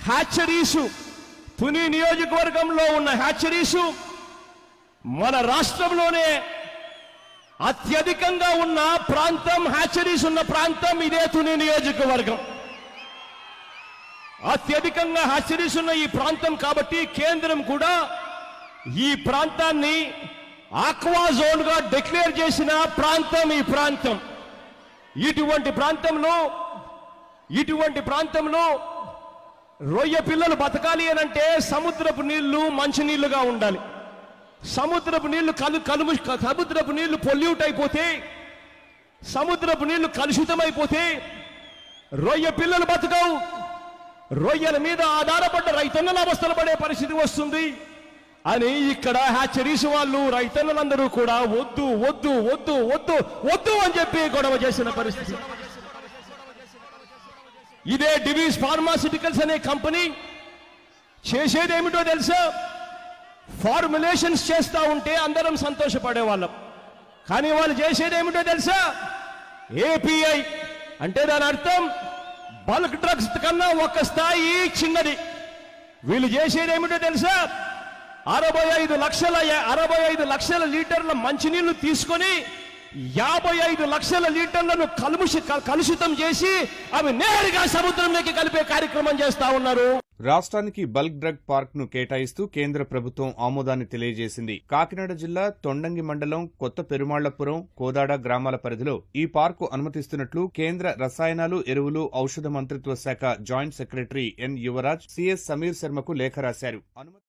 హ్యాచరీసు తుని నియోజకవర్గంలో ఉన్న హ్యాచరీసు మన రాష్ట్రంలోనే అత్యధికంగా ఉన్న ప్రాంతం హ్యాచరీస్ ఉన్న ప్రాంతం ఇదే తుని నియోజకవర్గం అత్యధికంగా హ్యాచరీస్ ఉన్న ఈ ప్రాంతం కాబట్టి కేంద్రం కూడా ఈ ప్రాంతాన్ని ఆక్వా జోన్ గా డిక్లేర్ చేసిన ప్రాంతం ఈ ప్రాంతం ఇటువంటి ప్రాంతంలో ఇటువంటి ప్రాంతంలో రొయ్య పిల్లలు బతకాలి అని అంటే సముద్రపు నీళ్లు మంచినీళ్లుగా ఉండాలి సముద్రపు నీళ్లు కలు కలుము సముద్రపు నీళ్లు పొల్యూట్ అయిపోతే సముద్రపు నీళ్లు కలుషితమైపోతే రొయ్య పిల్లలు బతకవు రొయ్యల మీద ఆధారపడ్డ రైతన్నల అవస్థలు పడే పరిస్థితి వస్తుంది అని ఇక్కడ హ్యాచరీస్ వాళ్ళు రైతన్నలందరూ కూడా వద్దు వద్దు వద్దు వద్దు వద్దు అని చెప్పి గొడవ చేసిన పరిస్థితి ఇదే డివీస్ ఫార్మాసిటికల్స్ అనే కంపెనీ చేసేది ఏమిటో తెలుసా ఫార్ములేషన్స్ చేస్తా ఉంటే అందరం సంతోషపడే వాళ్ళం కానీ వాళ్ళు చేసేది ఏమిటో తెలుసా ఏపీఐ అంటే దాని అర్థం బల్క్ డ్రగ్స్ కన్నా ఒక స్థాయి చిన్నది వీళ్ళు చేసేది ఏమిటో తెలుసా అరవై ఐదు లక్షల అరవై ఐదు లక్షల లీటర్ల మంచినీళ్లు తీసుకొని యాభై ఐదు లక్షల లీటర్లను కలుషి కలుషితం చేసి అవి నేరుగా సముద్రంలోకి కలిపే కార్యక్రమం చేస్తా ఉన్నారు రాష్ట్రానికి బల్క్ డ్రగ్ పార్క్ ను కేటాయిస్తూ కేంద్ర ప్రభుత్వం ఆమోదాన్ని తెలియజేసింది కాకినాడ జిల్లా తొండంగి మండలం కొత్త పెరుమాళ్లపురం కోదాడ గ్రామాల పరిధిలో ఈ పార్కు అనుమతిస్తున్నట్లు కేంద్ర రసాయనాలు ఎరువులు ఔషధ మంత్రిత్వ శాఖ joint secretary N Yuvaraj CS Sameer శర్మకు లేఖ రాశారు అనుమతి